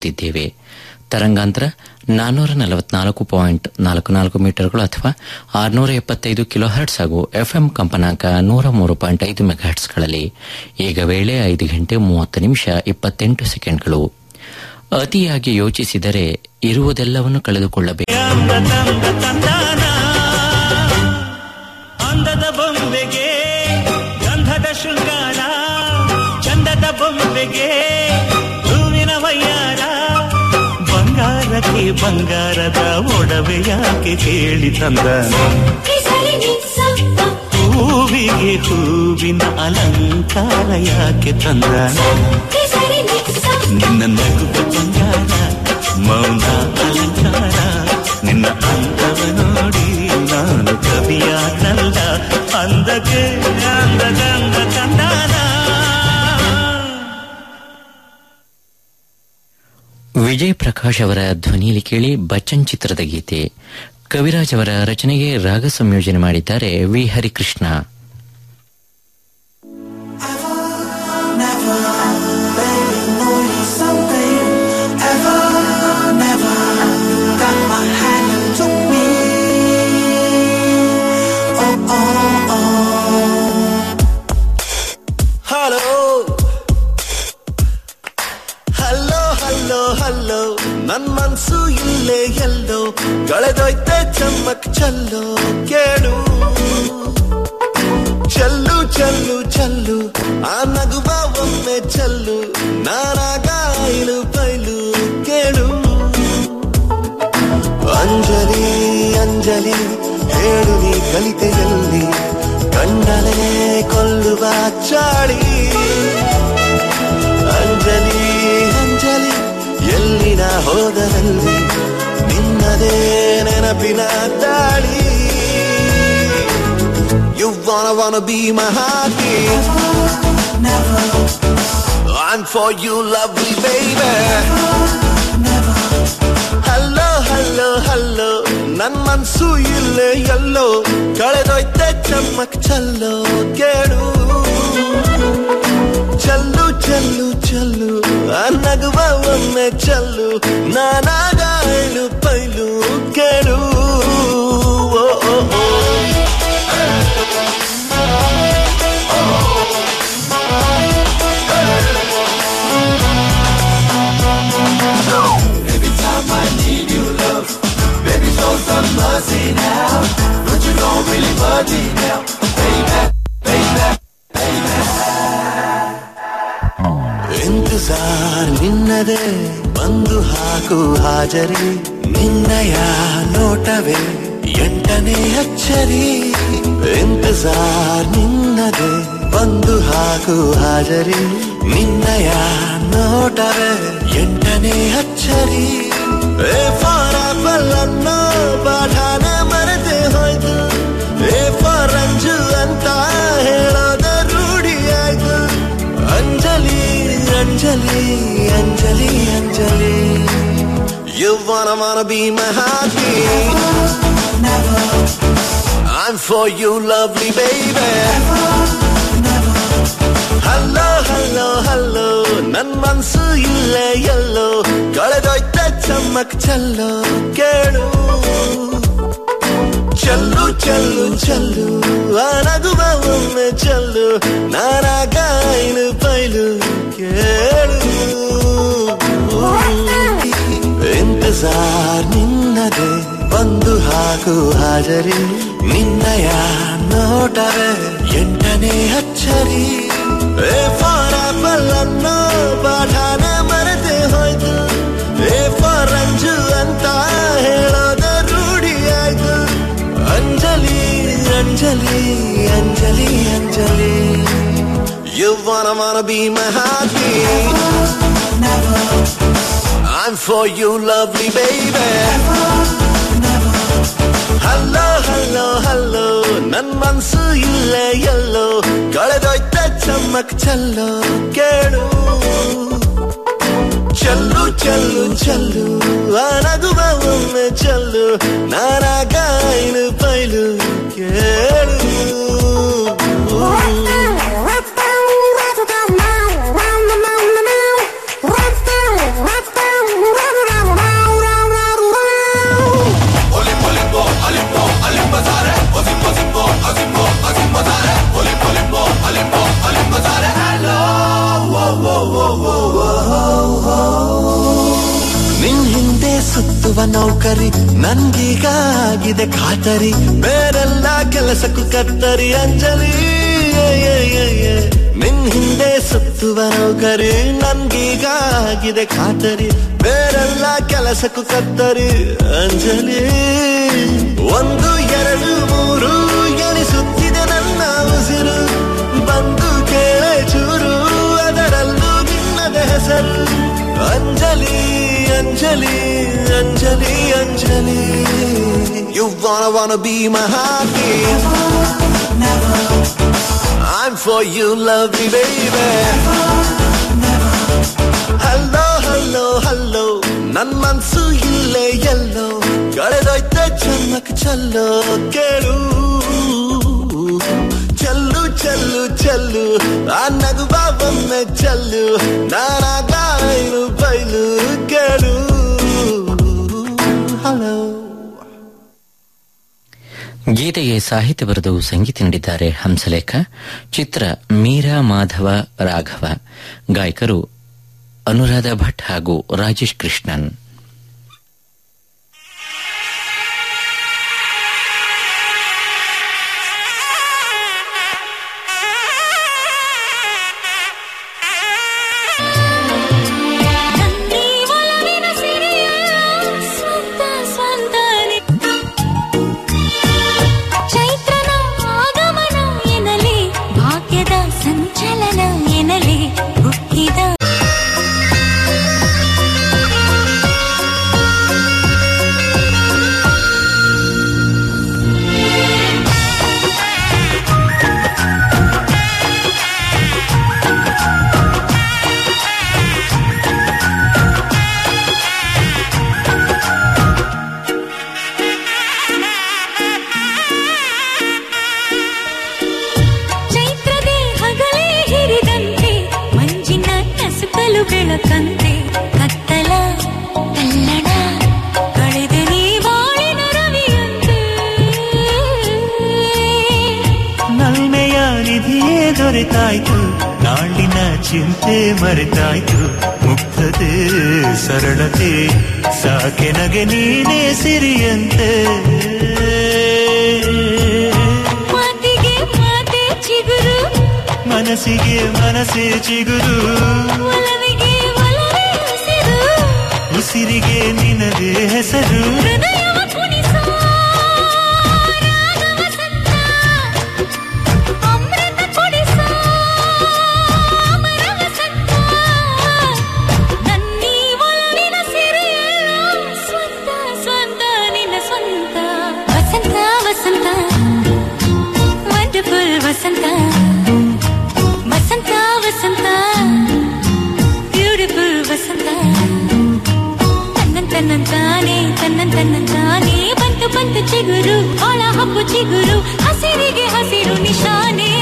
ತಿದ್ದೇವೆ ತರಂಗಾಂತರ ನಾನ್ನೂರ ನಲವತ್ನಾಲ್ಕು ಪಾಯಿಂಟ್ ನಾಲ್ಕು ನಾಲ್ಕು ಮೀಟರ್ಗಳು ಅಥವಾ ಆರುನೂರ ಎಪ್ಪತ್ತೈದು ಕಿಲೋ ಹರ್ಟ್ಸ್ ಹಾಗೂ ಎಫ್ಎಂ ಕಂಪನಾಂಕ ನೂರ ಮೂರು ಪಾಯಿಂಟ್ ಐದು ಮೆಗಾಹರ್ಟ್ಸ್ಗಳಲ್ಲಿ ಈಗ ವೇಳೆ ಐದು ಗಂಟೆ ಮೂವತ್ತು ನಿಮಿಷ ಇಪ್ಪತ್ತೆಂಟು ಸೆಕೆಂಡ್ಗಳು ಅತಿಯಾಗಿ ಯೋಚಿಸಿದರೆ ಇರುವುದೆಲ್ಲವನ್ನು ಕಳೆದುಕೊಳ್ಳಬೇಕು ಅಂದದ ಬೊಂಬೆಗೆ ಗಂಧದ ಶೃಂಗಾರ ಚಂದದ ಬೊಂಬೆಗೆ ಹೂವಿನ ವಯ್ಯಾರ ಬಂಗಾರಕ್ಕೆ ಬಂಗಾರದ ಒಡವೆ ಯಾಕೆ ಕೇಳಿ ತಂದ ಹೂವಿಗೆ ಹೂವಿನ ಅಲಂಕಾರ ಯಾಕೆ ತಂದ ನಿನ್ನ ನಗುವ ಬಂಗಾರ ಮೌನ ಅಲಂಕಾರ ನಿನ್ನ ಅಂತವ ನೋಡಿ ನಾನು ಕವಿಯಾದಲ್ಲ ಅಂದಕ್ಕೆ ಅಂದಗಂದ ಕಂದಾನ ವಿಜಯ್ ಪ್ರಕಾಶ್ ಅವರ ಧ್ವನಿಯಲ್ಲಿ ಕೇಳಿ ಬಚ್ಚನ್ ಚಿತ್ರದ ಗೀತೆ ಕವಿರಾಜ್ ಅವರ ರಚನೆಗೆ ರಾಗ ಸಂಯೋಜನೆ ಮಾಡಿದ್ದಾರೆ V Harikrishna hello hello hello hello ನನ್ ಮನ್ಸು ಇಲ್ಲೇ ಎಲ್ಲೋ ಕಳೆದೋಯ್ತೆ ಚಮ್ಮಕ್ ಚಲ್ಲೋ ಕೇಳು ಚಲ್ಲು ಚಲ್ಲು ಚಲ್ಲು ಆ ನಗುವ ಒಮ್ಮೆ ಚಲ್ಲು ನಾನಾಗ ಐಲು ಬೈಲು ಕೇಳು ಅಂಜಲಿ ಅಂಜಲಿ ಹೇಳು ನೀ ಕಲಿತೆಯಲ್ಲಿ ಕಂಡಲೇ ಕೊಲ್ಲುವ ಚಾಳಿ ಅಂಜಲಿ ಅಂಜಲಿ ಎಲ್ಲಿನ ಹೋದರಲ್ಲಿ ನಿನ್ನದೇ ನೆನಪಿನ ದಾಳಿ You wanna wanna be my heartbeat I'm for you lovely baby hello hello hello ನನ್ ಮನ್ಸು ಇಲ್ಲೇ ಎಲ್ಲೋ ಕಳೆದೋಯ್ತೆ ಚಮ್ಮಕ್ ಚಲ್ಲೋ ಕೇಳು ಚಲ್ಲು ಚಲ್ಲು ಚಲ್ಲು ಆ ನಗುವ ಒಮ್ಮೆ ಚಲ್ಲು ನಾನಾಗ ಐಲು ಪೈಲು ಕೇಳು ಓ ಓ ಓ ಇಂತಜಾರ್ ನಿನ್ನದೇ ಬಂದು ಹಾಕು ಹಾಜರಿ ನಿನ್ನಯ ನೋಟವೇ ಎಂಟನೇ ಅಚ್ಚರಿ ಇಂತಜಾರ್ ನಿನ್ನದೇ ಬಂದು ಹಾಕು ಹಾಜರಿ ನಿನ್ನಯ ನೋಟವೇ ಎಂಟನೇ ಅಚ್ಚರಿ ಏ ಫಾರ್ ಆಪಲ್ ಅನ್ನೋ ಪಾಠಾನೆ ಮರೆತೆ ಹೋಯ್ತು ಏ ಫಾರ್ ಅಂಜು ಅಂತ ಹೇಳೋದ ರೂಢಿ ಆಯ್ತು Anjali Anjali Anjali Anjali You wanna wanna be my heartbeat I'm for you lovely baby hello hello hello ನನ್ ಮನ್ಸು ಇಲ್ಲೇ ಎಲ್ಲೋ ಕಳೆದೋಯ್ತೆ ಚಮ್ಮಕ್ ಚಲ್ಲೋ ಕೇಳು ಚಲ್ಲು ಚಲ್ಲು ಚಲ್ಲು ಆ ನಗುವ ಒಮ್ಮೆ ಚಲ್ಲು ನಾನಾಗ ಐಲು ಪೈಲು ಕೇಳು ಇಂತಜಾರ್ ನಿನ್ನದೇ ಬಂದು ಹಾಕು ಹಾಜರಿ ನಿನ್ನಯ ನೋಟವೇ ಎಂಟನೇ ಅಚ್ಚರಿ ಏ ಫಾರ್ ಆಪಲ್ ಅನ್ನೋ ಪಾಠಾನೆ ಮರೆತೆ ಹೋಯ್ತು ಏ ಫಾರ್ ಅಂಜು ಅಂತ ಹೇಳೋದ ರೂಢಿ ಆಯ್ತು Anjali Anjali Anjali Anjali You wanna wanna be my heartbeat I'm for you lovely baby hello hello hello ನನ್ ಮನ್ಸು ಇಲ್ಲೇ ಎಲ್ಲೋ ಕಳೆದೋಯ್ತೆ ಚಮ್ಮಕ್ ಚಲ್ಲೋ ಕೇಳು ಚಲ್ಲು ಚಲ್ಲು ಚಲ್ಲು ಆ ನಗುವ ಒಮ್ಮೆ ಚಲ್ಲು ನಾನಾಗ ಐಲು ಪೈಲು ಕೇಳು Let's go, let's go now. ಸುತ್ತುವ ನೌಕರಿ ನನ್ಗೀಗ ಆಗಿದೆ ಖಾತರಿ ಬೇರೆಲ್ಲ ಕೆಲಸಕ್ಕೂ ಕತ್ತರಿ ಅಂಜಲಿ ಏ, ಏ, ಏ, ಏ. ನಿನ್ ಹಿಂದೆ ಸುತ್ತುವ ನೌಕರಿ ನನ್ಗೀಗ ಆಗಿದೆ ಖಾತರಿ ಬೇರೆಲ್ಲ ಕೆಲಸಕ್ಕೂ ಕತ್ತರಿ ಅಂಜಲಿ ಒಂದು ಎರಡು ಮೂರು ಎಣಿಸುತ್ತಿದೆ ನನ್ನ ಉಸಿರು ಬಂದು ಕೇಳೆ ಚೂರು ಅದರಲ್ಲೂ ನಿನ್ನದ ಹೆಸರು Anjali Anjali Anjali Anjali You wanna wanna be my heartbeat I'm for you lovely baby hello hello hello ನನ್ ಮನ್ಸು ಇಲ್ಲೇ ಎಲ್ಲೋ ಕಳೆದೋಯ್ತೆ ಜನ್ಮಕ್ ಚಲ್ಲೋ ಕೇಳು ಚೆಲ್ಲು ಚೆಲ್ಲು ಚೆಲ್ಲು ಆ ನಗುವ ಒಮ್ಮೆ ಚೆಲ್ಲು ನಾನಾಗ ಐನು ಬೈಲು ಕೇಳು ಹಲೋ ಗೀತೆಗೆ ಸಾಹಿತ್ಯ ಬರೆದು ಸಂಗೀತ ನೀಡಿದ್ದಾರೆ ಹಂಸಲೇಖ ಚಿತ್ರ ಮೀರಾ ಮಾಧವ ರಾಘವ ಗಾಯಕರು ಅನುರಾಧ ಭಟ್ ಹಾಗೂ ರಾಜೇಶ್ ಕೃಷ್ಣನ್ ನನ್ನಿ ಒಲವಿನ ಸಿರಿಯ ಸ್ವಂತ ಸ್ವಂತನೆ ಚೈತ್ರನ ಆಗಮನ ಎನ್ನಲಿ ಭಾಗ್ಯದ ಸಂಚಲನ ಎನ್ನಲಿ ಹುಟ್ಟಿದ ಚೈತ್ರದೇ ಹಗಲೇ ಹಿರಿದಂತೆ ಮಂಜಿನ ನಸುಕಲು ಬೆಳಕಂತೆ ಕತ್ತಲ ತಲ್ಲಣ ಕಳೆದೆ ನೀ ಬಾಳಿನ ರವಿಯಂತೆ ನಲ್ಮೆಯ ನಿಧಿಯೇ ದೊರೆತಾಯ್ತು ನಾಳಿನ ಚಿಂತೆ ಮರೆತಾಯ್ತು ಮುಕ್ತತೆ ಸರಳತೆ ಸಾಕೆ ನಗೆ ನೀನೇ ಸಿರಿಯಂತೆ ಮಾತಿಗೆ ಮಾತೆ ಚಿಗುರು ಮನಸ್ಸಿಗೆ ಮನಸ್ಸೇ ಚಿಗುರು ಒಲವಿಗೆ ಒಲವೇ ಉಸಿರು ಉಸಿರಿಗೆ ನಿನದೇ ಹೆಸರು ಹೃದಯವ ಕುಣಿಸೋ ರಾಗ ವಸಂತ ಅಮೃತ ಕೊಡಿಸೋ ಅಮರ ವಸಂತ ನನ್ನೀ ಒಲವಿನ ಸಿರಿಯೆಲ್ಲ ಸ್ವಂತ ಸ್ವಂತ ನಿನ್ನ ಸ್ವಂತ ವಸಂತ ವಸಂತ ವಂಡರ್ಫುಲ್ ವಸಂತ ವಸಂತ ವಸಂತ ಬ್ಯೂಟಿಫುಲ್ ವಸಂತ ತನ್ನನ್ ತನ್ನಂತಾನೆ ತನ್ನನ್ ತನ್ನಂತಾನೆ ಬಂತು ಬಂತು ಚಿಗುರು ಒಳ ಹಬ್ಬು ಚಿಗುರು ಹಸಿರಿಗೆ ಹಸಿರು ನಿಶಾನೆ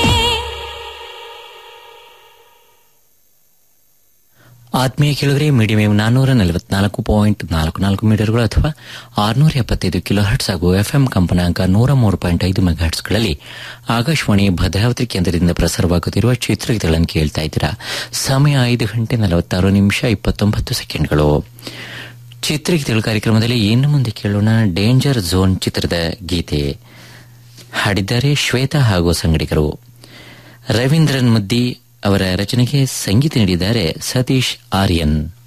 ಆತ್ಮೀಯ ಕೆಳಗರೆ ಮೀಡಿಯಂ ವೇವ್ ನಾನ್ನೂರ ನಲವತ್ನಾಲ್ಕು ಪಾಯಿಂಟ್ ನಾಲ್ಕು ನಾಲ್ಕು ಮೀಟರ್ಗಳು ಅಥವಾ ಆರುನೂರ ಎಪ್ಪತ್ತೈದು ಕಿಲೋ ಹರ್ಟ್ಸ್ ಹಾಗೂ ಎಫ್ಎಂ ಕಂಪನಾಂಕ ನೂರ ಮೂರು ಪಾಯಿಂಟ್ ಐದು ಮೆಗಾಹರ್ಟ್ಸ್ಗಳಲ್ಲಿ ಆಕಾಶವಾಣಿ ಭದ್ರಾವತಿ ಕೇಂದ್ರದಿಂದ ಪ್ರಸಾರವಾಗುತ್ತಿರುವ ಚಿತ್ರಗೀತೆಗಳನ್ನು ಕೇಳ್ತಾ ಇದ್ದೀರಾ ಸಮಯ ಐದು ಗಂಟೆ ನಲವತ್ತಾರು ನಿಮಿಷ ಇಪ್ಪತ್ತೊಂಬತ್ತು ಸೆಕೆಂಡ್ಗಳು ಚಿತ್ರಗೀತೆಗಳ ಕಾರ್ಯಕ್ರಮದಲ್ಲಿ ಇನ್ನು ಮುಂದೆ ಕೇಳೋಣ ಡೇಂಜರ್ ಝೋನ್ ಚಿತ್ರದ ಗೀತೆ ಹಾಡಿದ್ದಾರೆ ಶ್ವೇತಾ ಹಾಗೂ ಸಂಗಡಿಗರು ರವೀಂದ್ರನ್ ಮುದ್ದಿ ಅವರ ರಚನೆಗೆ ಸಂಗೀತ ನೀಡಿದ್ದಾರೆ ಸತೀಶ್ ಆರ್ಯನ್